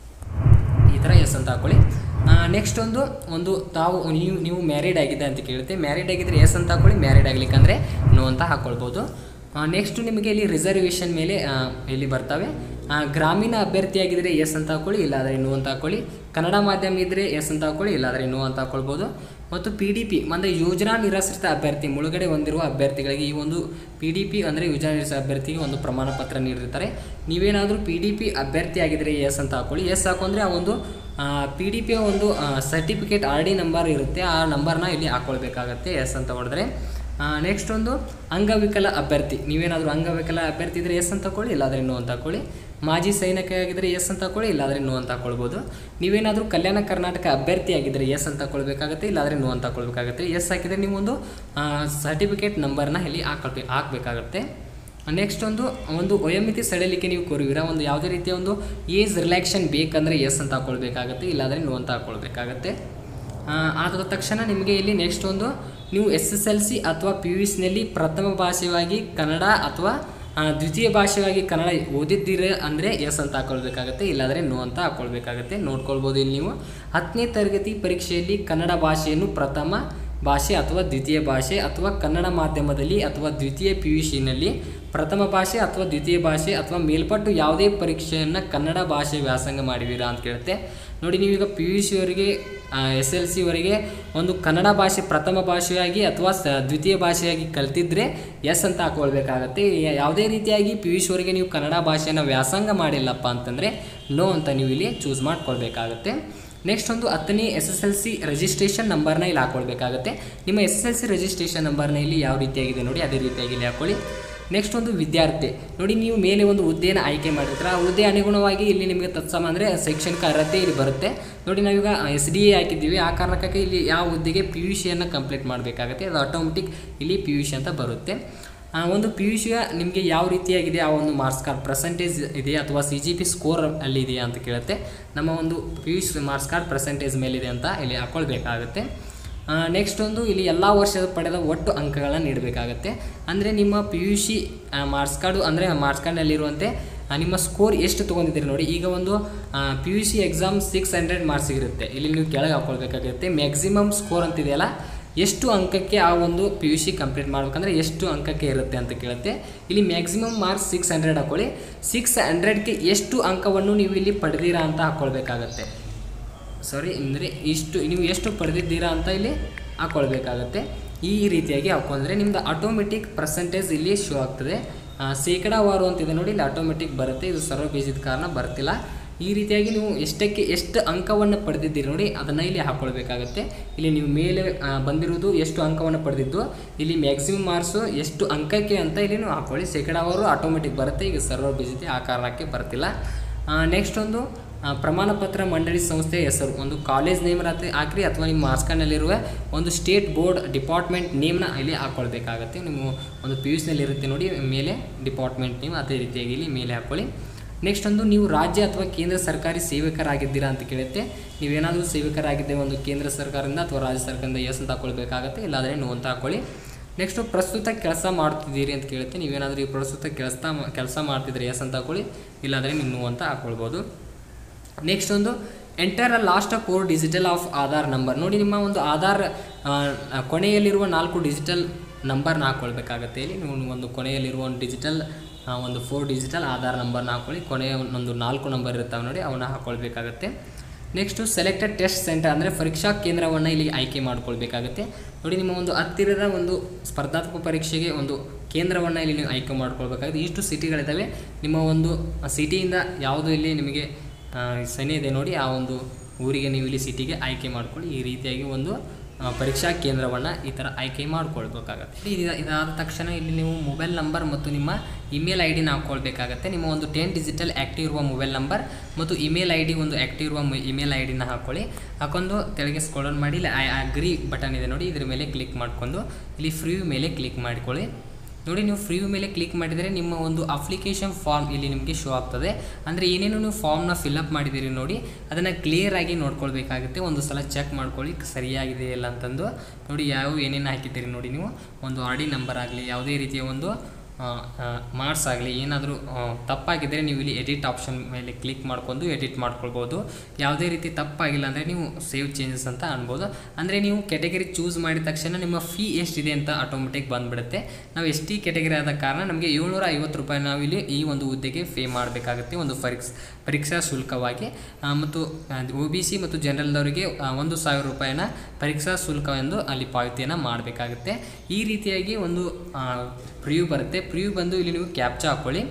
ಈ ಥರ ಎಸ್ ಅಂತ ಹಾಕೊಳ್ಳಿ ನೆಕ್ಸ್ಟ್ ಒಂದು ಒಂದು ತಾವು ನೀವು ನೀವು ಮ್ಯಾರಿಡ್ ಆಗಿದೆ ಅಂತ ಕೇಳುತ್ತೆ ಮ್ಯಾರಿಡ್ ಆಗಿದ್ದರೆ ಎಸ್ ಅಂತ ಹಾಕೊಳ್ಳಿ ಮ್ಯಾರಿಡ್ ಆಗ್ಲಿಕ್ಕಂದ್ರೆ ನೋ ಅಂತ ಹಾಕ್ಕೊಳ್ಬೋದು ನೆಕ್ಸ್ಟ್ ನಿಮಗೆ ಇಲ್ಲಿ ರಿಸರ್ವೇಷನ್ ಮೇಲೆ ಆ, ಇಲ್ಲಿ ಬರ್ತವೆ ಆ, ಗ್ರಾಮೀಣ ಅಭ್ಯರ್ಥಿ ಆಗಿದ್ದರೆ ಎಸ್ ಅಂತ ಹಾಕೊಳ್ಳಿ ಇಲ್ಲಾದರೆ ನೋ ಅಂತ ಹಾಕೊಳ್ಳಿ ಕನ್ನಡ ಮಾಧ್ಯಮ ಇದ್ದರೆ ಎಸ್ ಅಂತ ಹಾಕೊಳ್ಳಿ ಇಲ್ಲಾದರೆ ನೋ ಅಂತ ಹಾಕ್ಕೊಳ್ಬೋದು ಮತ್ತು ಪಿ ಡಿ ಪಿ ಅಂದರೆ ಯೋಜನಾ ನಿರಾಶ್ರಿತ ಅಭ್ಯರ್ಥಿ ಮುಳುಗಡೆ ಹೊಂದಿರುವ ಅಭ್ಯರ್ಥಿಗಳಿಗೆ ಈ ಒಂದು ಪಿ ಡಿ ಪಿ ಅಂದರೆ ಯೋಜನಾ ನಿರಾಶ್ರಿತ ಅಭ್ಯರ್ಥಿಗೆ ಒಂದು ಪ್ರಮಾಣ ಪತ್ರ ನೀಡಿರ್ತಾರೆ ನೀವೇನಾದರೂ ಪಿ ಡಿ ಪಿ ಅಭ್ಯರ್ಥಿ ಆಗಿದ್ದರೆ ಎಸ್ ಅಂತ ಹಾಕೊಳ್ಳಿ ಎಸ್ ಹಾಕೊಂಡ್ರೆ ಆ ಒಂದು ಪಿ ಡಿ ಪಿಯ ಒಂದು ಸರ್ಟಿಫಿಕೇಟ್ ಆರ್ ಡಿ ನಂಬರ್ ಇರುತ್ತೆ ಆ ನಂಬರ್ನ ಇಲ್ಲಿ ಹಾಕ್ಕೊಳ್ಬೇಕಾಗತ್ತೆ ಎಸ್ ಅಂತ ಹೊಡೆದ್ರೆ ನೆಕ್ಸ್ಟ್ ಒಂದು ಅಂಗವಿಕಲ ಅಭ್ಯರ್ಥಿ ನೀವೇನಾದರೂ ಅಂಗವಿಕಲ ಅಭ್ಯರ್ಥಿ ಇದ್ದರೆ ಎಸ್ ಅಂತ ಹಾಕೊಳ್ಳಿ ಇಲ್ಲಾದರೆ ನೋ ಅಂತ ಹಾಕೊಳ್ಳಿ ಮಾಜಿ ಸೈನಿಕ ಆಗಿದ್ದರೆ ಎಸ್ ಅಂತ ಹಾಕೊಳ್ಳಿ ಇಲ್ಲಾದರೆ ನೋ ಅಂತ ಹಾಕ್ಕೊಳ್ಬೋದು ನೀವೇನಾದರೂ ಕಲ್ಯಾಣ ಕರ್ನಾಟಕ ಅಭ್ಯರ್ಥಿ ಆಗಿದ್ದರೆ ಎಸ್ ಅಂತ ಹಾಕ್ಕೊಳ್ಬೇಕಾಗತ್ತೆ ಇಲ್ಲಾದರೆ ನೋ ಅಂತ ಹಾಕ್ಕೊಳ್ಬೇಕಾಗತ್ತೆ ಎಸ್ ಹಾಕಿದರೆ ನೀವು ಒಂದು ಸರ್ಟಿಫಿಕೇಟ್ ನಂಬರ್ನ ಇಲ್ಲಿ ಹಾಕೊಳ್ಬೇಕು ಹಾಕಬೇಕಾಗತ್ತೆ ನೆಕ್ಸ್ಟ್ ಒಂದು ಒಂದು ವಯೋಮಿತಿ ಸಡಿಲಿಕೆ ನೀವು ಕೋರುವಿರಾ ಒಂದು ಯಾವುದೇ ರೀತಿಯ ಒಂದು ಏಜ್ ರಿಲ್ಯಾಕ್ಷನ್ ಬೇಕಂದರೆ ಎಸ್ ಅಂತ ಹಾಕ್ಕೊಳ್ಬೇಕಾಗತ್ತೆ ಇಲ್ಲಾದರೆ ನೋ ಅಂತ ಹಾಕ್ಕೊಳ್ಬೇಕಾಗತ್ತೆ ಆ, ಆದ ತಕ್ಷಣ ನಿಮಗೆ ಇಲ್ಲಿ ನೆಕ್ಸ್ಟ್ ಒಂದು ನೀವು ಎಸ್ ಎಸ್ ಎಲ್ ಸಿ ಅಥವಾ ಪಿ ಯು ಸಿನಲ್ಲಿ ಪ್ರಥಮ ಭಾಷೆಯಾಗಿ ಕನ್ನಡ ಅಥವಾ ಆ, ದ್ವಿತೀಯ ಭಾಷೆಯಾಗಿ ಕನ್ನಡ ಓದಿದ್ದೀರ ಅಂದರೆ ಎಸ್ ಅಂತ ಹಾಕ್ಕೊಳ್ಬೇಕಾಗತ್ತೆ ಇಲ್ಲಾದರೆ ನೋ ಅಂತ ಹಾಕ್ಕೊಳ್ಬೇಕಾಗತ್ತೆ ನೋಡ್ಕೊಳ್ಬೋದು ಇಲ್ಲಿ ನೀವು ಹತ್ತನೇ ತರಗತಿ ಪರೀಕ್ಷೆಯಲ್ಲಿ ಕನ್ನಡ ಭಾಷೆಯನ್ನು ಪ್ರಥಮ ಭಾಷೆ ಅಥವಾ ದ್ವಿತೀಯ ಭಾಷೆ ಅಥವಾ ಕನ್ನಡ ಮಾಧ್ಯಮದಲ್ಲಿ ಅಥವಾ ದ್ವಿತೀಯ ಪಿ ಯು ಸಿನಲ್ಲಿ ಪ್ರಥಮ ಭಾಷೆ ಅಥವಾ ದ್ವಿತೀಯ ಭಾಷೆ ಅಥವಾ ಮೇಲ್ಪಟ್ಟು ಯಾವುದೇ ಪರೀಕ್ಷೆಯನ್ನು ಕನ್ನಡ ಭಾಷೆ ವ್ಯಾಸಂಗ ಮಾಡಿದ್ದೀರಾ ಅಂತ ಕೇಳುತ್ತೆ ನೋಡಿ ನೀವೀಗ ಪಿ ಯು ಸಿಯವರಿಗೆ ಎಸ್ ಎಲ್ ಸಿವರೆಗೆ ಒಂದು ಕನ್ನಡ ಭಾಷೆ ಪ್ರಥಮ ಭಾಷೆಯಾಗಿ ಅಥವಾ ಸ ದ್ವಿತೀಯ ಭಾಷೆಯಾಗಿ ಕಲ್ತಿದ್ರೆ ಎಸ್ ಅಂತ ಹಾಕ್ಕೊಳ್ಬೇಕಾಗತ್ತೆ ಯಾ- ಯಾವುದೇ ರೀತಿಯಾಗಿ ಪಿ ಯು ಸಿವರೆಗೆ ನೀವು ಕನ್ನಡ ಭಾಷೆಯನ್ನು ವ್ಯಾಸಂಗ ಮಾಡಿಲ್ಲಪ್ಪ ಅಂತಂದರೆ ನೋ ಅಂತ ನೀವು ಇಲ್ಲಿ ಚೂಸ್ ಮಾಡ್ಕೊಳ್ಬೇಕಾಗತ್ತೆ ನೆಕ್ಸ್ಟ್ ಒಂದು ಹತ್ತನೇ S S L C registration ನಂಬರ್ನ ಇಲ್ಲಿ ಹಾಕ್ಕೊಳ್ಬೇಕಾಗತ್ತೆ ನಿಮ್ಮ S S L C registration ನಂಬರ್ನ ಇಲ್ಲಿ ಯಾವ ರೀತಿಯಾಗಿದೆ ನೋಡಿ ಅದೇ ರೀತಿಯಾಗಿ ಇಲ್ಲಿ ಹಾಕ್ಕೊಳ್ಳಿ ನೆಕ್ಸ್ಟ್ ಒಂದು ವಿದ್ಯಾರ್ಥಿ ನೋಡಿ ನೀವು ಮೇಲೆ ಒಂದು ಹುದ್ದೆಯನ್ನು ಆಯ್ಕೆ ಮಾಡಿರ್ತೀರ ಆ ಹುದ್ದೆ ಅನುಗುಣವಾಗಿ ಇಲ್ಲಿ ನಿಮಗೆ ತತ್ಸಮ ಅಂದರೆ ಶೈಕ್ಷಣಿಕ ಅರ್ಹತೆ ಇಲ್ಲಿ ಬರುತ್ತೆ ನೋಡಿ ನಾವೀಗ ಎಸ್ ಡಿ ಎ ಹಾಕಿದ್ದೀವಿ ಆ ಕಾರಣಕ್ಕಾಗಿ ಇಲ್ಲಿ ಯಾವ ಹುದ್ದೆಗೆ ಪಿ ಯು ಸಿಯನ್ನು ಕಂಪ್ಲೀಟ್ ಮಾಡಬೇಕಾಗುತ್ತೆ ಅದು ಆಟೋಮೆಟಿಕ್ ಇಲ್ಲಿ ಪಿ ಯು ಸಿ ಅಂತ ಬರುತ್ತೆ ಆ, ಒಂದು ಪಿ ಯು ಸಿಯ ನಿಮಗೆ ಯಾವ ರೀತಿಯಾಗಿದೆ ಆ ಒಂದು ಮಾರ್ಕ್ಸ್ ಕಾರ್ಡ್ ಪರ್ಸೆಂಟೇಜ್ ಇದೆ ಅಥವಾ ಸಿ ಜಿ ಪಿ ಸ್ಕೋರ್ ಅಲ್ಲಿ ಇದೆಯಾ ಅಂತ ಕೇಳುತ್ತೆ ನಮ್ಮ ಒಂದು P U C marks card percentage ಮೇಲಿದೆ ಅಂತ ಇಲ್ಲಿ ಹಾಕ್ಕೊಳ್ಬೇಕಾಗುತ್ತೆ ನೆಕ್ಸ್ಟ್ ಒಂದು ಇಲ್ಲಿ ಎಲ್ಲ ವರ್ಷದ ಪಡೆದ ಒಟ್ಟು ಅಂಕಗಳನ್ನು ನೀಡಬೇಕಾಗತ್ತೆ ಅಂದರೆ ನಿಮ್ಮ P U C marks card ಅಂದರೆ ಮಾರ್ಕ್ಸ್ ಕಾರ್ಡ್ನಲ್ಲಿರುವಂತೆ ಆ, ನಿಮ್ಮ ಸ್ಕೋರ್ ಎಷ್ಟು ತೊಗೊಂಡಿದ್ದೀರಿ ನೋಡಿ ಈಗ ಒಂದು P U C exam six hundred marks ಇರುತ್ತೆ ಇಲ್ಲಿ ನೀವು ಕೆಳಗೆ ಹಾಕ್ಕೊಳ್ಬೇಕಾಗುತ್ತೆ ಮ್ಯಾಕ್ಸಿಮಮ್ ಸ್ಕೋರ್ ಅಂತಿದೆಯಲ್ಲ ಎಷ್ಟು ಅಂಕಕ್ಕೆ ಆ ಒಂದು ಪಿ ಯು ಸಿ ಕಂಪ್ಲೀಟ್ ಮಾಡ್ಬೇಕಂದ್ರೆ ಎಷ್ಟು ಅಂಕಕ್ಕೆ ಇರುತ್ತೆ ಅಂತ ಕೇಳುತ್ತೆ ಇಲ್ಲಿ ಮ್ಯಾಕ್ಸಿಮಮ್ ಮಾರ್ಕ್ಸ್ ಸಿಕ್ಸ್ ಹಂಡ್ರೆಡ್ ಹಾಕೊಳ್ಳಿ ಸಿಕ್ಸ್ ಹಂಡ್ರೆಡ್ಗೆ ಎಷ್ಟು ಅಂಕವನ್ನು ನೀವು ಇಲ್ಲಿ ಪಡೆದೀರಾ ಅಂತ ಹಾಕ್ಕೊಳ್ಬೇಕಾಗತ್ತೆ ಸಾರಿ ಅಂದರೆ ಇಷ್ಟು ನೀವು ಎಷ್ಟು ಪಡೆದಿದ್ದೀರಾ ಅಂತ ಇಲ್ಲಿ ಹಾಕ್ಕೊಳ್ಬೇಕಾಗತ್ತೆ ಈ ರೀತಿಯಾಗಿ ಹಾಕೊಂಡ್ರೆ ನಿಮ್ದು ಆಟೋಮೆಟಿಕ್ ಪರ್ಸೆಂಟೇಜ್ ಇಲ್ಲಿ ಶೋ ಆಗ್ತದೆ ಆ, ಶೇಕಡಾವಾರು ಅಂತಿದೆ ನೋಡಿ ಇಲ್ಲಿ ಆಟೋಮೆಟಿಕ್ ಬರುತ್ತೆ ಇದು ಸರ್ವ ಬೇಸಿದ ಕಾರಣ ಬರ್ತಿಲ್ಲ ಈ ರೀತಿಯಾಗಿ ನೀವು ಎಷ್ಟಕ್ಕೆ ಎಷ್ಟು ಅಂಕವನ್ನು ಪಡೆದಿದ್ದೀರಿ ನೋಡಿ ಅದನ್ನು ಇಲ್ಲಿ ಹಾಕ್ಕೊಳ್ಬೇಕಾಗತ್ತೆ ಇಲ್ಲಿ ನೀವು ಮೇಲೆ ಆ, ಬಂದಿರುವುದು ಎಷ್ಟು ಅಂಕವನ್ನು ಪಡೆದಿದ್ದು ಇಲ್ಲಿ ಮ್ಯಾಕ್ಸಿಮಮ್ ಮಾರ್ಕ್ಸು ಎಷ್ಟು ಅಂಕಕ್ಕೆ ಅಂತ ಇಲ್ಲಿ ನೀವು ಹಾಕ್ಕೊಳ್ಳಿ ಶೇಕಡಾವಾರು ಆಟೋಮೆಟಿಕ್ ಬರುತ್ತೆ ಈಗ ಸರ್ವ ಬೇಸಿದೆ ಆ ಕಾರಣಕ್ಕೆ ಬರ್ತಿಲ್ಲ ನೆಕ್ಸ್ಟ್ ಒಂದು ಆ, ಪ್ರಮಾಣ ಪತ್ರ ಮಂಡಳಿ ಸಂಸ್ಥೆಯ ಹೆಸರು ಒಂದು ಕಾಲೇಜ್ ನೇಮ್ ರಾತ್ರಿ ಹಾಕ್ರಿ ಅಥವಾ ನಿಮ್ಮ ಮಾರ್ಕ್ಸ್ ಕಾರ್ಡ್ನಲ್ಲಿರುವ ಒಂದು ಸ್ಟೇಟ್ ಬೋರ್ಡ್ ಡಿಪಾರ್ಟ್ಮೆಂಟ್ ನೇಮ್ನ ಇಲ್ಲಿ ಹಾಕ್ಕೊಳ್ಬೇಕಾಗತ್ತೆ ನೀವು ಒಂದು ಪಿ ಯು ಸಿನಲ್ಲಿ ಇರುತ್ತೆ ನೋಡಿ ಮೇಲೆ ಡಿಪಾರ್ಟ್ಮೆಂಟ್ ನೇಮ್ ಅದೇ ರೀತಿಯಾಗಿ ಇಲ್ಲಿ ಮೇಲೆ ಹಾಕ್ಕೊಳ್ಳಿ ನೆಕ್ಸ್ಟ್ ಒಂದು ನೀವು ರಾಜ್ಯ ಅಥವಾ ಕೇಂದ್ರ ಸರ್ಕಾರಿ ಸೇವಕರಾಗಿದ್ದೀರಾ ಅಂತ ಕೇಳುತ್ತೆ ನೀವೇನಾದರೂ ಸೇವಕರಾಗಿದ್ದೇವೆ ಒಂದು ಕೇಂದ್ರ ಸರ್ಕಾರದಿಂದ ಅಥವಾ ರಾಜ್ಯ ಸರ್ಕಾರದಿಂದ ಎಸ್ ಅಂತ ಹಾಕ್ಕೊಳ್ಬೇಕಾಗತ್ತೆ ಇಲ್ಲಾದರೆ ನೋ ಅಂತ ಹಾಕ್ಕೊಳ್ಳಿ ನೆಕ್ಸ್ಟು ಪ್ರಸ್ತುತ ಕೆಲಸ ಮಾಡ್ತಿದ್ದೀರಿ ಅಂತ ಕೇಳುತ್ತೆ ನೀವೇನಾದರೂ ಈ ಪ್ರಸ್ತುತ ಕೆಲಸ ಕೆಲಸ ಮಾಡ್ತಿದ್ರೆ ಎಸ್ ಅಂತ ಹಾಕೊಳ್ಳಿ ಇಲ್ಲಾಂದರೆ ನೀವು ನೋ ಅಂತ ಹಾಕ್ಕೊಳ್ಬೋದು ನೆಕ್ಸ್ಟ್ ಒಂದು enter last four digital of Aadhaar number ನೋಡಿ ನಿಮ್ಮ ಒಂದು ಆಧಾರ್ ಆ, ಕೊನೆಯಲ್ಲಿರುವ ನಾಲ್ಕು ಡಿಜಿಟಲ್ ನಂಬರ್ನ ಹಾಕ್ಕೊಳ್ಬೇಕಾಗತ್ತೆ ಇಲ್ಲಿ ನೀವು ಒಂದು ಕೊನೆಯಲ್ಲಿರುವ ಒಂದು ಡಿಜಿಟಲ್ ಒಂದು ಫೋರ್ ಡಿಜಿಟಲ್ ಆಧಾರ್ ನಂಬರ್ನ ಹಾಕ್ಕೊಳ್ಳಿ ಕೊನೆಯ ಒಂದು ನಾಲ್ಕು ನಂಬರ್ ಇರ್ತಾವೆ ನೋಡಿ ಅವನ್ನ ಹಾಕ್ಕೊಳ್ಬೇಕಾಗತ್ತೆ ನೆಕ್ಸ್ಟು ಸೆಲೆಕ್ಟೆಡ್ ಟೆಸ್ಟ್ ಸೆಂಟರ್ ಅಂದರೆ ಪರೀಕ್ಷಾ ಕೇಂದ್ರವನ್ನು ಇಲ್ಲಿ ಆಯ್ಕೆ ಮಾಡ್ಕೊಳ್ಬೇಕಾಗುತ್ತೆ ನೋಡಿ ನಿಮ್ಮ ಒಂದು ಹತ್ತಿರದ ಒಂದು ಸ್ಪರ್ಧಾತ್ಮಕ ಪರೀಕ್ಷೆಗೆ ಒಂದು ಕೇಂದ್ರವನ್ನು ಇಲ್ಲಿ ನೀವು ಆಯ್ಕೆ ಮಾಡ್ಕೊಳ್ಬೇಕಾಗುತ್ತೆ ಇಷ್ಟು ಸಿಟಿಗಳಿದ್ದಾವೆ ನಿಮ್ಮ ಒಂದು ಸಿಟಿಯಿಂದ ಯಾವುದು ಇಲ್ಲಿ ನಿಮಗೆ ಆ, ಸನಿ ಇದೆ ನೋಡಿ ಆ ಒಂದು ಊರಿಗೆ ನೀವು ಇಲ್ಲಿ ಸಿಟಿಗೆ ಆಯ್ಕೆ ಮಾಡ್ಕೊಳ್ಳಿ ಈ ರೀತಿಯಾಗಿ ಒಂದು ಆ, ಪರೀಕ್ಷಾ ಕೇಂದ್ರವನ್ನು ಈ ಥರ ಆಯ್ಕೆ ಮಾಡ್ಕೊಳ್ಬೇಕಾಗತ್ತೆ ಇದು ಇದಾದ ತಕ್ಷಣ ಇಲ್ಲಿ ನೀವು ಮೊಬೈಲ್ ನಂಬರ್ ಮತ್ತು ನಿಮ್ಮ ಇಮೇಲ್ ಐ ಡಿನ ಹಾಕ್ಕೊಳ್ಬೇಕಾಗತ್ತೆ ನಿಮ್ಮ ಒಂದು ಟೆನ್ ಡಿಜಿಟಲ್ ಆ್ಯಕ್ಟಿವ್ ಇರುವ ಮೊಬೈಲ್ ನಂಬರ್ ಮತ್ತು ಇಮೇಲ್ ಐ ಡಿ ಒಂದು ಆ್ಯಕ್ಟಿವ್ ಇರುವ ಇಮೇಲ್ ಐ ಡಿನ ಹಾಕ್ಕೊಳ್ಳಿ ಹಾಕೊಂಡು ಕೆಳಗೆ ಸ್ಕ್ರೋಲ್ ಮಾಡಿ ಇಲ್ಲಿ ಐ ಅಗ್ರಿ ಬಟನ್ ಇದೆ ನೋಡಿ ಇದ್ರ ಮೇಲೆ ಕ್ಲಿಕ್ ಮಾಡ್ಕೊಂಡು ಇಲ್ಲಿ ಫ್ರೀ ಮೇಲೆ ಕ್ಲಿಕ್ ಮಾಡಿಕೊಳ್ಳಿ ನೋಡಿ ನೀವು ಫ್ರೀ ಮೇಲೆ ಕ್ಲಿಕ್ ಮಾಡಿದರೆ ನಿಮ್ಮ ಒಂದು ಅಪ್ಲಿಕೇಶನ್ ಫಾರ್ಮ್ ಇಲ್ಲಿ ನಿಮಗೆ ಶೋ ಆಗ್ತದೆ ಅಂದರೆ ಏನೇನು ನೀವು ಫಾರ್ಮ್ನ ಫಿಲ್ಅಪ್ ಮಾಡಿದ್ದೀರಿ ನೋಡಿ ಅದನ್ನು ಕ್ಲಿಯರಾಗಿ ನೋಡ್ಕೊಳ್ಬೇಕಾಗುತ್ತೆ ಒಂದು ಸಲ ಚೆಕ್ ಮಾಡ್ಕೊಳ್ಳಿ ಸರಿಯಾಗಿದೆ ಇಲ್ಲ ಅಂತಂದು ನೋಡಿ ಯಾವ ಏನೇನು ಹಾಕಿದ್ದೀರಿ ನೋಡಿ ನೀವು ಒಂದು ಆರ್ ಡಿ ನಂಬರ್ ಆಗಲಿ ಯಾವುದೇ ರೀತಿಯ ಒಂದು ಮಾರ್ಕ್ಸ್ ಆಗಲಿ ಏನಾದರೂ ತಪ್ಪಾಗಿದ್ದರೆ ನೀವು ಇಲ್ಲಿ ಎಡಿಟ್ ಆಪ್ಷನ್ ಮೇಲೆ ಕ್ಲಿಕ್ ಮಾಡ್ಕೊಂಡು ಎಡಿಟ್ ಮಾಡ್ಕೊಳ್ಬೋದು ಯಾವುದೇ ರೀತಿ ತಪ್ಪಾಗಿಲ್ಲ ಅಂದರೆ ನೀವು ಸೇವ್ ಚೇಂಜಸ್ ಅಂತ ಅನ್ಬೋದು ಅಂದರೆ ನೀವು ಕೆಟಗರಿ ಚೂಸ್ ಮಾಡಿದ ತಕ್ಷಣ ನಿಮ್ಮ ಫೀ ಎಷ್ಟಿದೆ ಅಂತ ಆಟೋಮೆಟಿಕ್ ಬಂದುಬಿಡುತ್ತೆ ನಾವು ಎಸ್ ಟಿ ಕೆಟಗರಿ ಆದ ಕಾರಣ ನಮಗೆ ಏಳ್ನೂರ ಐವತ್ತು ರೂಪಾಯಿ ನಾವು ಇಲ್ಲಿ ಈ ಒಂದು ಹುದ್ದೆಗೆ ಪೇ ಮಾಡಬೇಕಾಗುತ್ತೆ ಒಂದು ಪರೀಕ್ಷ ಪರೀಕ್ಷಾ ಶುಲ್ಕವಾಗಿ ಆ, ಮತ್ತು ಒ ಬಿ ಸಿ ಮತ್ತು ಜನರಲ್ದವರಿಗೆ ಆ, ಒಂದು ಸಾವಿರ ರೂಪಾಯಿನ ಪರೀಕ್ಷಾ ಶುಲ್ಕ ಎಂದು ಅಲ್ಲಿ ಪಾವತಿಯನ್ನು ಮಾಡಬೇಕಾಗುತ್ತೆ ಈ ರೀತಿಯಾಗಿ ಒಂದು ಪ್ರಿವ್ಯೂ ಬರುತ್ತೆ ಪ್ರಿವ್ಯೂ ಬಂದು ಇಲ್ಲಿ ನೀವು ಕ್ಯಾಪ್ಚಾ ಹಾಕ್ಕೊಳ್ಳಿ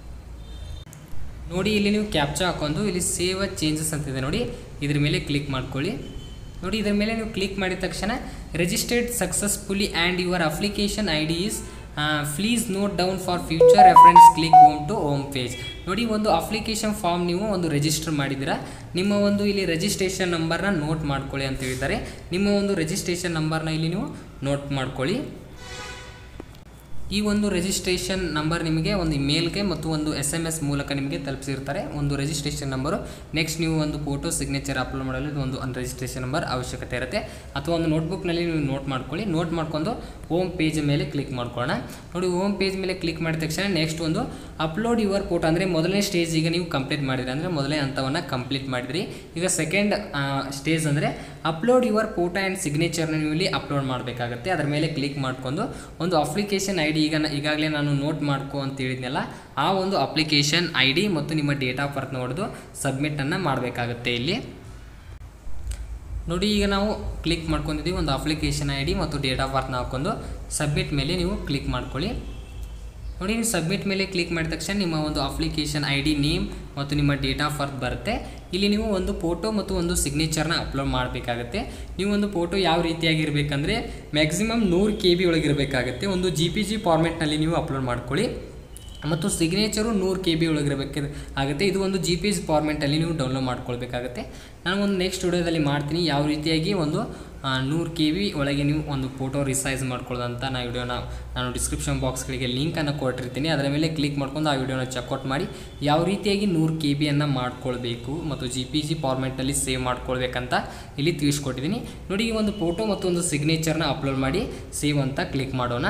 ನೋಡಿ ಇಲ್ಲಿ ನೀವು ಕ್ಯಾಪ್ಚಾ ಹಾಕೊಂಡು ಇಲ್ಲಿ ಸೇವ್ ಚೇಂಜಸ್ ಅಂತಿದೆ ನೋಡಿ ಇದ್ರ ಮೇಲೆ ಕ್ಲಿಕ್ ಮಾಡ್ಕೊಳ್ಳಿ ನೋಡಿ ಇದ್ರ ಮೇಲೆ ನೀವು ಕ್ಲಿಕ್ ಮಾಡಿದ ತಕ್ಷಣ registered successfully and your application I D is please note down for future reference click home to home page ನೋಡಿ ಒಂದು ಅಪ್ಲಿಕೇಶನ್ ಫಾರ್ಮ್ ನೀವು ಒಂದು ರಿಜಿಸ್ಟರ್ ಮಾಡಿದ್ದೀರಾ ನಿಮ್ಮ ಒಂದು ಇಲ್ಲಿ ರಿಜಿಸ್ಟ್ರೇಷನ್ ನಂಬರ್ನ ನೋಟ್ ಮಾಡ್ಕೊಳ್ಳಿ ಅಂತ ಹೇಳಿದ್ದಾರೆ ನಿಮ್ಮ ಒಂದು ರಿಜಿಸ್ಟ್ರೇಷನ್ ನಂಬರ್ನ ಇಲ್ಲಿ ನೀವು ನೋಟ್ ಮಾಡ್ಕೊಳ್ಳಿ ಈ ಒಂದು ರಿಜಿಸ್ಟ್ರೇಷನ್ ನಂಬರ್ ನಿಮಗೆ ಒಂದು ಮೇಲ್ಗೆ ಮತ್ತು ಒಂದು ಎಸ್ ಎಮ್ ಎಸ್ ಮೂಲಕ ನಿಮಗೆ ತಲುಪಿಸಿರ್ತಾರೆ ಒಂದು ರಿಜಿಸ್ಟ್ರೇಷನ್ ನಂಬರು ನೆಕ್ಸ್ಟ್ ನೀವು ಒಂದು ಫೋಟೋ ಸಿಗ್ನೇಚರ್ ಅಪ್ಲೋಡ್ ಮಾಡಲು ಇದು ಒಂದು ರಿಜಿಸ್ಟ್ರೇಷನ್ ನಂಬರ್ ಅವಶ್ಯಕತೆ ಇರುತ್ತೆ ಅಥವಾ ಒಂದು ನೋಟ್ಬುಕ್ನಲ್ಲಿ ನೀವು ನೋಟ್ ಮಾಡ್ಕೊಳ್ಳಿ ನೋಟ್ ಮಾಡ್ಕೊಂಡು ಹೋಮ್ ಪೇಜ್ ಮೇಲೆ ಕ್ಲಿಕ್ ಮಾಡ್ಕೊಳ್ಳೋಣ ನೋಡಿ ಹೋಮ್ ಪೇಜ್ ಮೇಲೆ ಕ್ಲಿಕ್ ಮಾಡಿದ ತಕ್ಷಣ ನೆಕ್ಸ್ಟ್ ಒಂದು ಅಪ್ಲೋಡ್ ಯುವರ್ ಫೋಟೋ ಅಂದರೆ ಮೊದಲನೇ ಸ್ಟೇಜ್ ಈಗ ನೀವು ಕಂಪ್ಲೀಟ್ ಮಾಡಿದ್ರಿ ಅಂದರೆ ಮೊದಲನೇ ಹಂತವನ್ನು ಕಂಪ್ಲೀಟ್ ಮಾಡಿದ್ರಿ ಈಗ ಸೆಕೆಂಡ್ ಸ್ಟೇಜ್ ಅಂದರೆ ಅಪ್ಲೋಡ್ ಯುವರ್ ಫೋಟೋ ಆ್ಯಂಡ್ ಸಿಗ್ನೇಚರ್ನ ನೀವು ಇಲ್ಲಿ ಅಪ್ಲೋಡ್ ಮಾಡಬೇಕಾಗುತ್ತೆ ಅದರ ಮೇಲೆ ಕ್ಲಿಕ್ ಮಾಡ್ಕೊಂಡು ಒಂದು ಅಪ್ಲಿಕೇಶನ್ ಐ ಡಿ ಈಗ ನ- ಈಗಾಗಲೇ ನಾನು ನೋಟ್ ಮಾಡ್ಕೊ ಅಂತ ಹೇಳಿದ್ನಲ್ಲ ಆ ಒಂದು ಅಪ್ಲಿಕೇಶನ್ ಐ ಡಿ ಮತ್ತು ನಿಮ್ಮ ಡೇಟ್ ಆಫ್ ಬರ್ತ್ ನೋಡಿದು ಸಬ್ಮಿಟನ್ನು ಮಾಡಬೇಕಾಗುತ್ತೆ ಇಲ್ಲಿ ನೋಡಿ ಈಗ ನಾವು ಕ್ಲಿಕ್ ಮಾಡ್ಕೊಂಡಿದ್ದೀವಿ ಒಂದು ಅಪ್ಲಿಕೇಶನ್ ಐ ಡಿ ಮತ್ತು ಡೇಟ್ ಆಫ್ ಬರ್ತ್ನ ಹಾಕ್ಕೊಂಡು ಸಬ್ಮಿಟ್ ಮೇಲೆ ನೀವು ಕ್ಲಿಕ್ ಮಾಡ್ಕೊಳ್ಳಿ ನೋಡಿ ನೀವು ಸಬ್ಮಿಟ್ ಮೇಲೆ ಕ್ಲಿಕ್ ಮಾಡಿದ ತಕ್ಷಣ ನಿಮ್ಮ ಒಂದು ಅಪ್ಲಿಕೇಶನ್ ಐ ಡಿ ನೇಮ್ ಮತ್ತು ನಿಮ್ಮ ಡೇಟ್ ಆಫ್ ಬರ್ತ್ ಬರುತ್ತೆ ಇಲ್ಲಿ ನೀವು ಒಂದು ಫೋಟೋ ಮತ್ತು ಒಂದು ಸಿಗ್ನೇಚರ್ನ ಅಪ್ಲೋಡ್ ಮಾಡಬೇಕಾಗುತ್ತೆ ನೀವು ಒಂದು ಫೋಟೋ ಯಾವ ರೀತಿಯಾಗಿರಬೇಕಂದ್ರೆ ಮ್ಯಾಕ್ಸಿಮಮ್ ನೂರು ಕೆ ಬಿ ಒಳಗಿರಬೇಕಾಗುತ್ತೆ ಒಂದು ಜಿ ಪಿ ಜಿ ಫಾರ್ಮೆಟ್ನಲ್ಲಿ ನೀವು ಅಪ್ಲೋಡ್ ಮಾಡ್ಕೊಳ್ಳಿ ಮತ್ತು ಸಿಗ್ನೇಚರು ನೂರು ಕೆ ಬಿ ಒಳಗಿರಬೇಕು ಆಗುತ್ತೆ ಇದು ಒಂದು ಜಿ ಪಿ ಎಸ್ ಫಾರ್ಮೆಟಲ್ಲಿ ನೀವು ಡೌನ್ಲೋಡ್ ಮಾಡ್ಕೊಳ್ಬೇಕಾಗುತ್ತೆ ನಾನು ಒಂದು ನೆಕ್ಸ್ಟ್ ವಿಡಿಯೋದಲ್ಲಿ ಮಾಡ್ತೀನಿ ಯಾವ ರೀತಿಯಾಗಿ ಒಂದು ನೂರು ಕೆ ಬಿ ಒಳಗೆ ನೀವು ಒಂದು ಫೋಟೋ ರಿಸೈಸ್ ಮಾಡ್ಕೊಳ್ಳೋದಂತ ನಾ ವಿಡಿಯೋನ ನಾನು ಡಿಸ್ಕ್ರಿಪ್ಷನ್ ಬಾಕ್ಸ್ಗಳಿಗೆ ಲಿಂಕನ್ನು ಕೊಟ್ಟಿರ್ತೀನಿ ಅದರ ಮೇಲೆ ಕ್ಲಿಕ್ ಮಾಡ್ಕೊಂಡು ಆ ವಿಡಿಯೋನ ಚೆಕ್ಔಟ್ ಮಾಡಿ ಯಾವ ರೀತಿಯಾಗಿ ನೂರು ಕೆ ಬಿಯನ್ನು ಮಾಡ್ಕೊಳ್ಬೇಕು ಮತ್ತು ಜಿ ಪಿ ಜಿ ಫಾರ್ಮೆಟಲ್ಲಿ ಸೇವ್ ಮಾಡ್ಕೊಳ್ಬೇಕಂತ ಇಲ್ಲಿ ತಿಳಿಸ್ಕೊಟ್ಟಿದ್ದೀನಿ ನೋಡಿ ಈ ಒಂದು ಫೋಟೋ ಮತ್ತು ಒಂದು ಸಿಗ್ನೇಚರ್ನ ಅಪ್ಲೋಡ್ ಮಾಡಿ ಸೇವ್ ಅಂತ ಕ್ಲಿಕ್ ಮಾಡೋಣ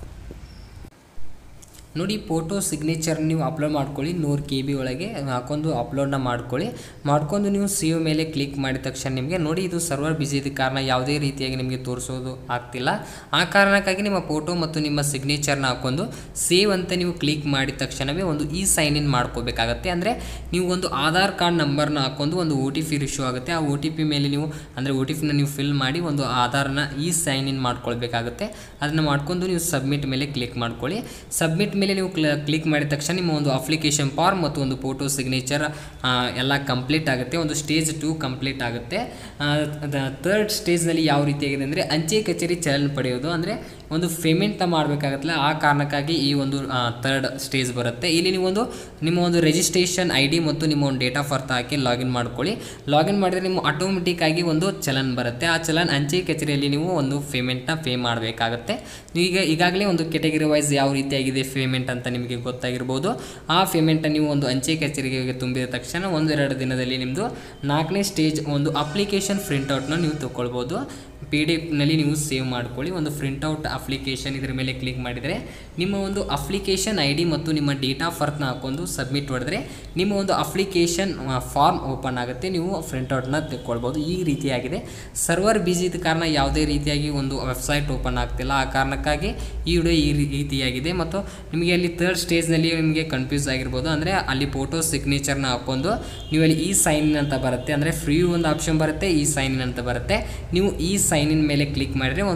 ನೋಡಿ ಫೋಟೋ ಸಿಗ್ನೇಚರ್ ನೀವು ಅಪ್ಲೋಡ್ ಮಾಡ್ಕೊಳ್ಳಿ ನೂರು ಕೆ ಬಿ ಒಳಗೆ ಹಾಕೊಂಡು ಅಪ್ಲೋಡ್ನ ಮಾಡ್ಕೊಳ್ಳಿ ಮಾಡ್ಕೊಂಡು ನೀವು ಸೇವ್ ಮೇಲೆ ಕ್ಲಿಕ್ ಮಾಡಿದ ತಕ್ಷಣ ನಿಮಗೆ ನೋಡಿ ಇದು ಸರ್ವರ್ ಬಿಸಿ ಇದ್ದ ಕಾರಣ ಯಾವುದೇ ರೀತಿಯಾಗಿ ನಿಮಗೆ ತೋರಿಸೋದು ಆಗ್ತಿಲ್ಲ ಆ ಕಾರಣಕ್ಕಾಗಿ ನಿಮ್ಮ ಫೋಟೋ ಮತ್ತು ನಿಮ್ಮ ಸಿಗ್ನೇಚರ್ನ ಹಾಕೊಂಡು ಸೇವ್ ಅಂತ ನೀವು ಕ್ಲಿಕ್ ಮಾಡಿದ ತಕ್ಷಣವೇ ಒಂದು ಇ ಸೈನ್ ಇನ್ ಮಾಡ್ಕೋಬೇಕಾಗತ್ತೆ ಅಂದರೆ ನೀವು ಒಂದು ಆಧಾರ್ ಕಾರ್ಡ್ ನಂಬರ್ನ ಹಾಕೊಂಡು ಒಂದು ಒ ಟಿ ಪಿ ಇಶ್ಯೂ ಆಗುತ್ತೆ ಆ ಒ ಟಿ ಪಿ ಮೇಲೆ ನೀವು ಅಂದರೆ ಒ ಟಿ ಪಿನ ನೀವು ಫಿಲ್ ಮಾಡಿ ಒಂದು ಆಧಾರ್ನ ಇ ಸೈನ್ ಇನ್ ಮಾಡ್ಕೊಳ್ಬೇಕಾಗುತ್ತೆ ಅದನ್ನು ಮಾಡ್ಕೊಂಡು ನೀವು ಸಬ್ಮಿಟ್ ಮೇಲೆ ಕ್ಲಿಕ್ ಮಾಡ್ಕೊಳ್ಳಿ ಸಬ್ಮಿಟ್ ಮೇಲೆ ನೀವು ಕ್ಲಿಕ್ ಮಾಡಿದ ತಕ್ಷಣ ನಿಮ್ಮ ಒಂದು ಅಪ್ಲಿಕೇಶನ್ ಫಾರ್ಮ್ ಮತ್ತು ಒಂದು ಫೋಟೋ ಸಿಗ್ನೇಚರ್ ಎಲ್ಲ ಕಂಪ್ಲೀಟ್ ಆಗುತ್ತೆ ಒಂದು ಸ್ಟೇಜ್ ಟು ಕಂಪ್ಲೀಟ್ ಆಗುತ್ತೆ ಥರ್ಡ್ ಸ್ಟೇಜ್ನಲ್ಲಿ ಯಾವ ರೀತಿಯಾಗಿದೆ ಅಂದರೆ ಅಂಚೆ ಕಚೇರಿ ಚಲನ್ ಪಡೆಯೋದು ಅಂದರೆ ಒಂದು ಪೇಮೆಂಟ್ನ ಮಾಡಬೇಕಾಗತ್ತಲ್ಲ ಆ ಕಾರಣಕ್ಕಾಗಿ ಈ ಒಂದು ಥರ್ಡ್ ಸ್ಟೇಜ್ ಬರುತ್ತೆ ಇಲ್ಲಿ ನೀವು ಒಂದು ನಿಮ್ಮ ಒಂದು ರಿಜಿಸ್ಟ್ರೇಷನ್ ಐ ಡಿ ಮತ್ತು ನಿಮ್ಮ ಒಂದು ಡೇಟ್ ಆಫ್ ಬರ್ತ್ ಹಾಕಿ ಲಾಗಿನ್ ಮಾಡ್ಕೊಳ್ಳಿ ಲಾಗಿನ್ ಮಾಡಿದರೆ ನಿಮ್ಮ ಆಟೋಮೆಟಿಕ್ ಆಗಿ ಒಂದು ಚಲನ್ ಬರುತ್ತೆ ಆ ಚಲನ್ ಅಂಚೆ ಕಚೇರಿಯಲ್ಲಿ ನೀವು ಒಂದು ಪೇಮೆಂಟ್ನ ಪೇ ಮಾಡಬೇಕಾಗುತ್ತೆ ಈಗ ಈಗಾಗಲೇ ಒಂದು ಕೆಟಗರಿ ವೈಸ್ ಯಾವ ರೀತಿಯಾಗಿದೆ ಪೇಮೆಂಟ್ ಅಂತ ನಿಮಗೆ ಗೊತ್ತಾಗಿರ್ಬೋದು ಆ ಪೇಮೆಂಟನ್ನು ನೀವು ಒಂದು ಅಂಚೆ ಕಚೇರಿಗೆ ತುಂಬಿದ ತಕ್ಷಣ ಒಂದೆರಡು ದಿನದಲ್ಲಿ ನಿಮ್ಮದು ನಾಲ್ಕನೇ ಸ್ಟೇಜ್ ಒಂದು ಅಪ್ಲಿಕೇಶನ್ ಪ್ರಿಂಟೌಟ್ನ ನೀವು ತೊಗೊಳ್ಬೋದು ಪಿ ಡಿ ಎಫ್ನಲ್ಲಿ ನೀವು ಸೇವ್ ಮಾಡ್ಕೊಳ್ಳಿ ಒಂದು ಪ್ರಿಂಟೌಟ್ ಅಪ್ಲಿಕೇಶನ್ ಇದ್ರ ಮೇಲೆ ಕ್ಲಿಕ್ ಮಾಡಿದರೆ ನಿಮ್ಮ ಒಂದು ಅಪ್ಲಿಕೇಶನ್ ಐ ಡಿ ಮತ್ತು ನಿಮ್ಮ ಡೇಟ್ ಆಫ್ ಬರ್ತ್ನ ಹಾಕೊಂಡು ಸಬ್ಮಿಟ್ ಮಾಡಿದ್ರೆ ನಿಮ್ಮ ಒಂದು ಅಪ್ಲಿಕೇಶನ್ ಫಾರ್ಮ್ ಓಪನ್ ಆಗುತ್ತೆ ನೀವು ಪ್ರಿಂಟೌಟ್ನ ತೆಕ್ಕೊಳ್ಬೋದು ಈ ರೀತಿಯಾಗಿದೆ ಸರ್ವರ್ ಬಿಸಿ ಇದ್ದ ಕಾರಣ ಯಾವುದೇ ರೀತಿಯಾಗಿ ಒಂದು ವೆಬ್ಸೈಟ್ ಓಪನ್ ಆಗ್ತಿಲ್ಲ ಆ ಕಾರಣಕ್ಕಾಗಿ ಈ ವಿಡಿಯೋ ಈ ರೀ- ರೀತಿಯಾಗಿದೆ ಮತ್ತು ನಿಮಗೆ ಅಲ್ಲಿ ಥರ್ಡ್ ಸ್ಟೇಜ್ನಲ್ಲಿ ನಿಮಗೆ ಕನ್ಫ್ಯೂಸ್ ಆಗಿರ್ಬೋದು ಅಂದರೆ ಅಲ್ಲಿ ಫೋಟೋ ಸಿಗ್ನೇಚರ್ನ ಹಾಕೊಂಡು ನೀವು ಅಲ್ಲಿ ಈ ಸೈನ್ ಇನ್ ಅಂತ ಬರುತ್ತೆ ಅಂದರೆ ಫ್ರೀ ಒಂದು ಆಪ್ಷನ್ ಬರುತ್ತೆ ಈ ಸೈನ್ ಇನ್ ಅಂತ ಬರುತ್ತೆ ನೀವು ಈ ಸೈನ್ ಇನ್ ಮೇಲೆ ಕ್ಲಿಕ್ ಮಾಡಿದರೆ ಒಂದು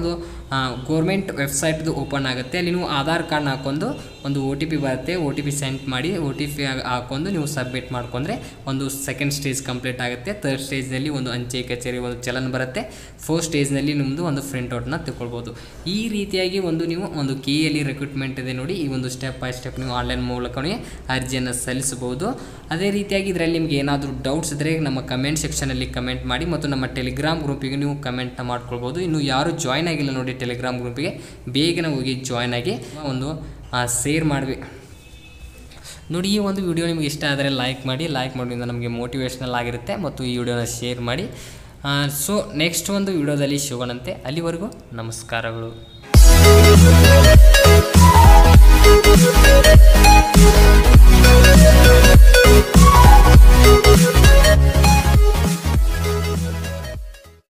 ಗೋರ್ಮೆಂಟ್ ವೆಬ್ಸೈಟ್ದು ಓಪನ್ ಆಗುತ್ತೆ ಅಲ್ಲಿ ನೀವು ಆಧಾರ್ ಕಾರ್ಡ್ನ ಹಾಕೊಂಡು ಒಂದು ಒ ಟಿ ಪಿ ಬರುತ್ತೆ ಒ ಟಿ ಪಿ ಸೆಂಡ್ ಮಾಡಿ ಒ ಟಿ ಪಿ ಹಾಕೊಂಡು ನೀವು ಸಬ್ಮಿಟ್ ಮಾಡ್ಕೊಂಡ್ರೆ ಒಂದು ಸೆಕೆಂಡ್ ಸ್ಟೇಜ್ ಕಂಪ್ಲೀಟ್ ಆಗುತ್ತೆ ತರ್ಡ್ ಸ್ಟೇಜ್ನಲ್ಲಿ ಒಂದು ಅಂಚೆ ಕಚೇರಿ ಒಂದು ಚಲನ್ ಬರುತ್ತೆ ಫೋರ್ತ್ ಸ್ಟೇಜ್ನಲ್ಲಿ ನಿಮ್ಮದು ಒಂದು ಪ್ರಿಂಟ್ಔಟ್ನ ತಗೊಳ್ಬೋದು ಈ ರೀತಿಯಾಗಿ ಒಂದು ನೀವು ಒಂದು ಕೆ ಎಲ್ಲಿ ರಿಕ್ರೂಟ್ಮೆಂಟ್ ಇದೆ ನೋಡಿ ಈ ಒಂದು ಸ್ಟೆಪ್ ಬೈ ಸ್ಟೆಪ್ ನೀವು ಆನ್ಲೈನ್ ಮೂಲಕವೇ ಅರ್ಜಿಯನ್ನು ಸಲ್ಲಿಸಬಹುದು ಅದೇ ರೀತಿಯಾಗಿ ಇದರಲ್ಲಿ ನಿಮಗೆ ಏನಾದರೂ ಡೌಟ್ಸ್ ಇದ್ದರೆ ನಮ್ಮ ಕಮೆಂಟ್ ಸೆಕ್ಷನಲ್ಲಿ ಕಮೆಂಟ್ ಮಾಡಿ ಮತ್ತು ನಮ್ಮ ಟೆಲಿಗ್ರಾಮ್ ಗ್ರೂಪಿಗೆ ನೀವು ಕಮೆಂಟ್ನ ಮಾಡ್ಕೊಳ್ಬೋದು ಇನ್ನು ಯಾರು ಜಾಯ್ನ್ ಆಗಿಲ್ಲ ನೋಡಿ ಟೆಲಿಗ್ರಾಮ್ ಗ್ರೂಪಿಗೆ ಬೇಗನೆ ಹೋಗಿ ಜಾಯ್ನ್ ಆಗಿ ಒಂದು ಶೇರ್ ಮಾಡಬೇಕು ನೋಡಿ ಈ ಒಂದು ವಿಡಿಯೋ ನಿಮಗೆ ಇಷ್ಟ ಆದರೆ ಲೈಕ್ ಮಾಡಿ ಲೈಕ್ ಮಾಡೋದ್ರಿಂದ ನಮಗೆ ಮೋಟಿವೇಶ್ನಲ್ ಆಗಿರುತ್ತೆ ಮತ್ತು ಈ ವಿಡಿಯೋನ ಶೇರ್ ಮಾಡಿ ಸೊ ನೆಕ್ಸ್ಟ್ ಒಂದು ವಿಡಿಯೋದಲ್ಲಿ ಸಿಗೋಣಂತೆ ಅಲ್ಲಿವರೆಗೂ ನಮಸ್ಕಾರಗಳು Thank you.